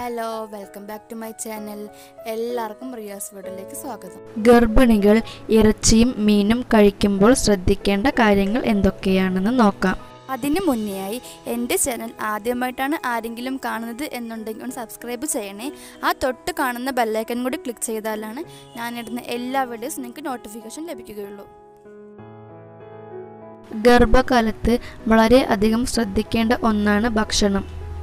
hello welcome back to my channel എല്ലാവർക്കും റിയാസ് വീഡിയോയിലേക്ക് സ്വാഗതം ഗർഭിണികൾ ഇറച്ചിയും മീനും കഴിക്കുമ്പോൾ ശ്രദ്ധിക്കേണ്ട കാര്യങ്ങൾ എന്തൊക്കെയാണെന്ന് നോക്കാം അതിന് മുന്നേയായി എൻ്റെ ചാനൽ ആദ്യമായിട്ടാണ് ആരെങ്കിലും കാണുന്നത് എന്നുണ്ടെങ്കിൽ ഒന്ന് സബ്സ്ക്രൈബ് ചെയ്യണേ ആ തൊട്ട് കാണുന്ന ബെല്ലൈക്കൻ കൂടി ക്ലിക്ക് ചെയ്താലാണ് ഞാനിടുന്ന എല്ലാ വീഡിയോസും നിങ്ങൾക്ക് നോട്ടിഫിക്കേഷൻ ലഭിക്കുകയുള്ളൂ ഗർഭകാലത്ത് വളരെ അധികം ശ്രദ്ധിക്കേണ്ട ഒന്നാണ് ഭക്ഷണം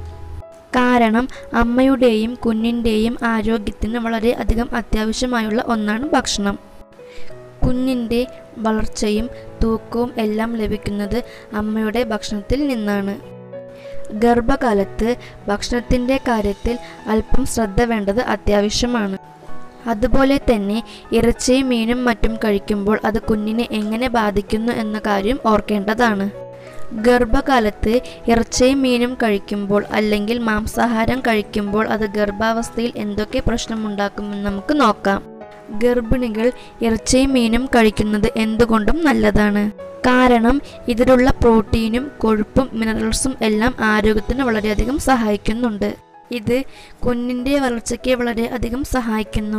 കാരണം അമ്മയുടെയും കുഞ്ഞിൻ്റെയും ആരോഗ്യത്തിന് വളരെ അധികം അത്യാവശ്യമായുള്ള ഒന്നാണ് ഭക്ഷണം കുഞ്ഞിൻ്റെ വളർച്ചയും തൂക്കവും എല്ലാം ലഭിക്കുന്നത് അമ്മയുടെ ഭക്ഷണത്തിൽ നിന്നാണ് ഗർഭകാലത്ത് ഭക്ഷണത്തിൻ്റെ കാര്യത്തിൽ അല്പം ശ്രദ്ധ വേണ്ടത് അത്യാവശ്യമാണ് അതുപോലെ തന്നെ ഇറച്ചിയും മീനും മറ്റും കഴിക്കുമ്പോൾ അത് കുഞ്ഞിനെ എങ്ങനെ ബാധിക്കുന്നു എന്ന കാര്യം ഓർക്കേണ്ടതാണ് ഗർഭകാലത്ത് ഇറച്ചിയും മീനും കഴിക്കുമ്പോൾ അല്ലെങ്കിൽ മാംസാഹാരം കഴിക്കുമ്പോൾ അത് ഗർഭാവസ്ഥയിൽ എന്തൊക്കെ പ്രശ്നമുണ്ടാക്കുമെന്ന് നമുക്ക് നോക്കാം ഗർഭിണികൾ ഇറച്ചിയും മീനും കഴിക്കുന്നത് എന്തുകൊണ്ടും നല്ലതാണ് കാരണം ഇതിലുള്ള പ്രോട്ടീനും കൊഴുപ്പും മിനറൽസും എല്ലാം ആരോഗ്യത്തിന് വളരെയധികം സഹായിക്കുന്നുണ്ട് ഇത് കുഞ്ഞിൻ്റെ വളർച്ചയ്ക്ക് വളരെയധികം സഹായിക്കുന്നു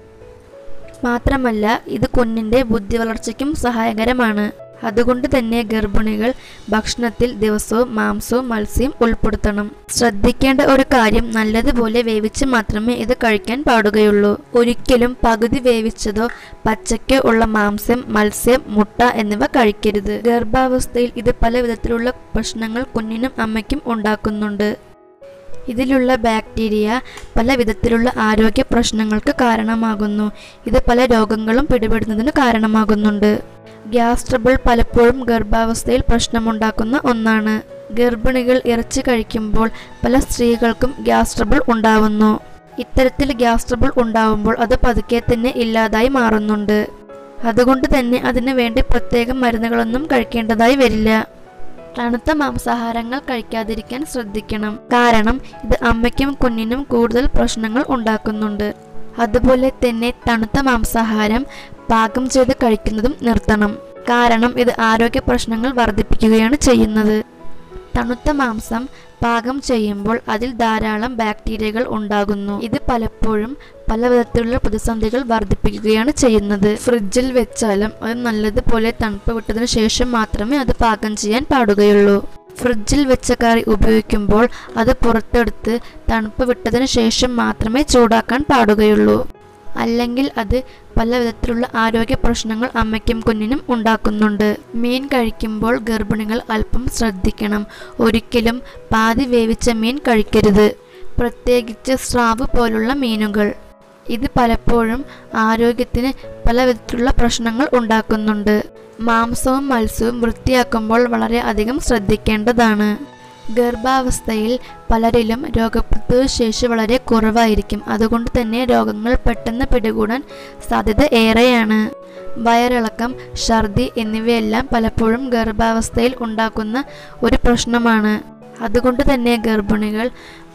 മാത്രമല്ല ഇത് കുഞ്ഞിൻ്റെ ബുദ്ധി വളർച്ചയ്ക്കും സഹായകരമാണ് അതുകൊണ്ട് തന്നെ ഗർഭിണികൾ ഭക്ഷണത്തിൽ ദിവസവും മാംസവും മത്സ്യം ഉൾപ്പെടുത്തണം ശ്രദ്ധിക്കേണ്ട ഒരു കാര്യം നല്ലതുപോലെ വേവിച്ച് മാത്രമേ ഇത് കഴിക്കാൻ പാടുകയുള്ളൂ ഒരിക്കലും പകുതി വേവിച്ചതോ പച്ചയ്ക്കോ ഉള്ള മാംസം മത്സ്യം മുട്ട എന്നിവ കഴിക്കരുത് ഗർഭാവസ്ഥയിൽ ഇത് പല വിധത്തിലുള്ള പ്രശ്നങ്ങൾ കുഞ്ഞിനും അമ്മയ്ക്കും ഉണ്ടാക്കുന്നുണ്ട് ഇതിലുള്ള ബാക്ടീരിയ പല വിധത്തിലുള്ള ആരോഗ്യ പ്രശ്നങ്ങൾക്ക് കാരണമാകുന്നു ഇത് പല രോഗങ്ങളും പിടിപെടുന്നതിന് കാരണമാകുന്നുണ്ട് ഗ്യാസ് ട്രബിൾ പലപ്പോഴും ഗർഭാവസ്ഥയിൽ പ്രശ്നമുണ്ടാക്കുന്ന ഒന്നാണ് ഗർഭിണികൾ ഇറച്ചി കഴിക്കുമ്പോൾ പല സ്ത്രീകൾക്കും ഗ്യാസ് ട്രബിൾ ഉണ്ടാവുന്നു ഇത്തരത്തിൽ ഗ്യാസ് ട്രബിൾ ഉണ്ടാവുമ്പോൾ അത് പതുക്കെ തന്നെ ഇല്ലാതായി മാറുന്നുണ്ട് അതുകൊണ്ട് തന്നെ അതിനു വേണ്ടി പ്രത്യേകം മരുന്നുകളൊന്നും കഴിക്കേണ്ടതായി വരില്ല തണുത്ത മാംസാഹാരങ്ങൾ കഴിക്കാതിരിക്കാൻ ശ്രദ്ധിക്കണം കാരണം ഇത് അമ്മയ്ക്കും കുഞ്ഞിനും കൂടുതൽ പ്രശ്നങ്ങൾ ഉണ്ടാക്കുന്നുണ്ട് അതുപോലെ തന്നെ തണുത്ത മാംസാഹാരം പാകം ചെയ്ത് കഴിക്കുന്നതും നിർത്തണം കാരണം ഇത് ആരോഗ്യ പ്രശ്നങ്ങൾ വർദ്ധിപ്പിക്കുകയാണ് ചെയ്യുന്നത് തണുത്ത മാംസം പാകം ചെയ്യുമ്പോൾ അതിൽ ധാരാളം ബാക്ടീരിയകൾ ഉണ്ടാകുന്നു ഇത് പലപ്പോഴും പല വിധത്തിലുള്ള പ്രതിസന്ധികൾ വർദ്ധിപ്പിക്കുകയാണ് ചെയ്യുന്നത് ഫ്രിഡ്ജിൽ വെച്ചാലും അത് നല്ലതുപോലെ തണുപ്പ് വിട്ടതിന് ശേഷം മാത്രമേ അത് പാകം ചെയ്യാൻ പാടുകയുള്ളൂ ഫ്രിഡ്ജിൽ വെച്ച കറി ഉപയോഗിക്കുമ്പോൾ അത് പുറത്തെടുത്ത് തണുപ്പ് വിട്ടതിന് ശേഷം മാത്രമേ ചൂടാക്കാൻ പാടുകയുള്ളൂ അല്ലെങ്കിൽ അത് പല വിധത്തിലുള്ള ആരോഗ്യ പ്രശ്നങ്ങൾ അമ്മയ്ക്കും കുഞ്ഞിനും ഉണ്ടാക്കുന്നുണ്ട് മീൻ കഴിക്കുമ്പോൾ ഗർഭിണികൾ അല്പം ശ്രദ്ധിക്കണം ഒരിക്കലും പാതി വേവിച്ച മീൻ കഴിക്കരുത് പ്രത്യേകിച്ച് സ്രാവ് പോലുള്ള മീനുകൾ ഇത് പലപ്പോഴും ആരോഗ്യത്തിന് പല വിധത്തിലുള്ള പ്രശ്നങ്ങൾ ഉണ്ടാക്കുന്നുണ്ട് മാംസവും മത്സ്യവും വൃത്തിയാക്കുമ്പോൾ വളരെ അധികം ശ്രദ്ധിക്കേണ്ടതാണ് ഗർഭാവസ്ഥയിൽ പലരിലും രോഗപ്രതിരോധ ശേഷി വളരെ കുറവായിരിക്കും അതുകൊണ്ട് തന്നെ രോഗങ്ങൾ പെട്ടെന്ന് പിടികൂടാൻ സാധ്യത ഏറെയാണ് വയറിളക്കം ഛർദി എന്നിവയെല്ലാം പലപ്പോഴും ഗർഭാവസ്ഥയിൽ ഉണ്ടാക്കുന്ന ഒരു പ്രശ്നമാണ് അതുകൊണ്ട് തന്നെ ഗർഭിണികൾ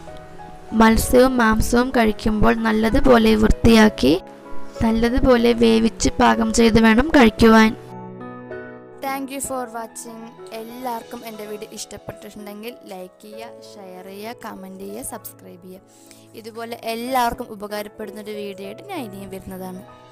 മത്സ്യവും മാംസവും കഴിക്കുമ്പോൾ നല്ലതുപോലെ വൃത്തിയാക്കി നല്ലതുപോലെ വേവിച്ച് പാകം ചെയ്ത് വേണം കഴിക്കുവാൻ താങ്ക് യു ഫോർ വാച്ചിങ് എല്ലാവർക്കും എൻ്റെ വീഡിയോ ഇഷ്ടപ്പെട്ടിട്ടുണ്ടെങ്കിൽ ലൈക്ക് ചെയ്യുക ഷെയർ ചെയ്യുക കമൻറ്റ് ചെയ്യുക സബ്സ്ക്രൈബ് ചെയ്യുക ഇതുപോലെ എല്ലാവർക്കും ഉപകാരപ്പെടുന്ന ഒരു വീഡിയോ ആയിട്ട് ഞാൻ ഇനിയും വരുന്നതാണ്